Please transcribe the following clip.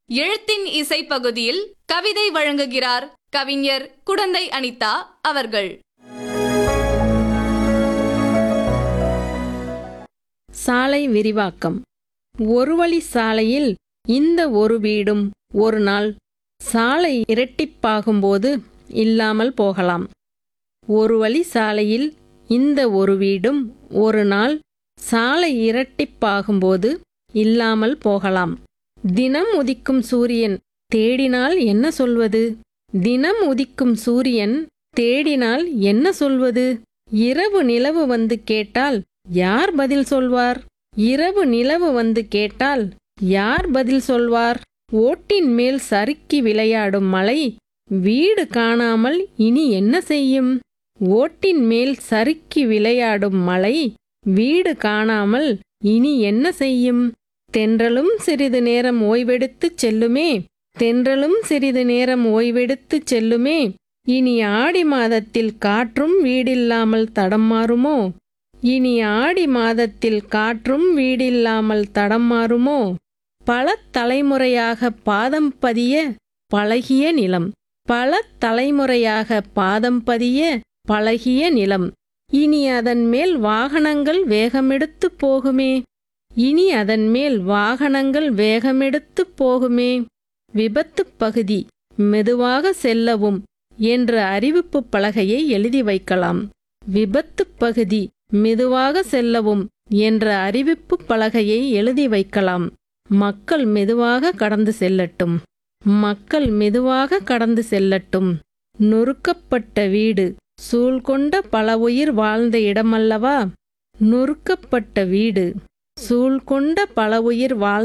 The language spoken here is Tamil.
எழுத்தின் இசை பகுதியில் கவிதை வழங்குகிறார் கவிஞர் குடந்தை அனிதா அவர்கள் சாலை விரிவாக்கம் ஒரு வழி சாலையில் இந்த ஒரு வீடும் ஒரு நாள் சாலை இரட்டிப்பாகும்போது இல்லாமல் போகலாம் ஒரு வழி சாலையில் இந்த ஒரு வீடும் ஒரு நாள் சாலை இரட்டிப்பாகும்போது இல்லாமல் போகலாம் தினம் உதிக்கும் சூரியன் தேடினால் என்ன சொல்வது தினம் உதிக்கும் சூரியன் தேடினால் என்ன சொல்வது இரவு நிலவு வந்து கேட்டால் யார் பதில் சொல்வார் இரவு நிலவு வந்து கேட்டால் யார் பதில் சொல்வார் ஓட்டின் மேல் சறுக்கி விளையாடும் மலை வீடு காணாமல் இனி என்ன செய்யும் ஓட்டின் மேல் சறுக்கி விளையாடும் மலை வீடு காணாமல் இனி என்ன செய்யும் தென்றலும் சிறிது நேரம் ஓய்வெடுத்துச் செல்லுமே தென்றலும் சிறிது நேரம் ஓய்வெடுத்துச் செல்லுமே இனி ஆடி மாதத்தில் காற்றும் வீடில்லாமல் தடம் மாறுமோ இனி ஆடி மாதத்தில் காற்றும் வீடில்லாமல் தடம் மாறுமோ பல தலைமுறையாக பாதம் பதிய பழகிய நிலம் பல தலைமுறையாக பாதம் பதிய பழகிய நிலம் இனி அதன் மேல் வாகனங்கள் வேகமெடுத்து போகுமே இனி அதன் மேல் வாகனங்கள் வேகமெடுத்து போகுமே விபத்துப் பகுதி மெதுவாக செல்லவும் என்ற அறிவிப்பு பலகையை எழுதி வைக்கலாம் விபத்துப் பகுதி மெதுவாக செல்லவும் என்ற அறிவிப்பு பலகையை எழுதி வைக்கலாம் மக்கள் மெதுவாக கடந்து செல்லட்டும் மக்கள் மெதுவாக கடந்து செல்லட்டும் நொறுக்கப்பட்ட வீடு சூழ்கொண்ட பல உயிர் வாழ்ந்த இடமல்லவா நொறுக்கப்பட்ட வீடு சூழ்கொண்ட பல உயிர் வாழ்ந்த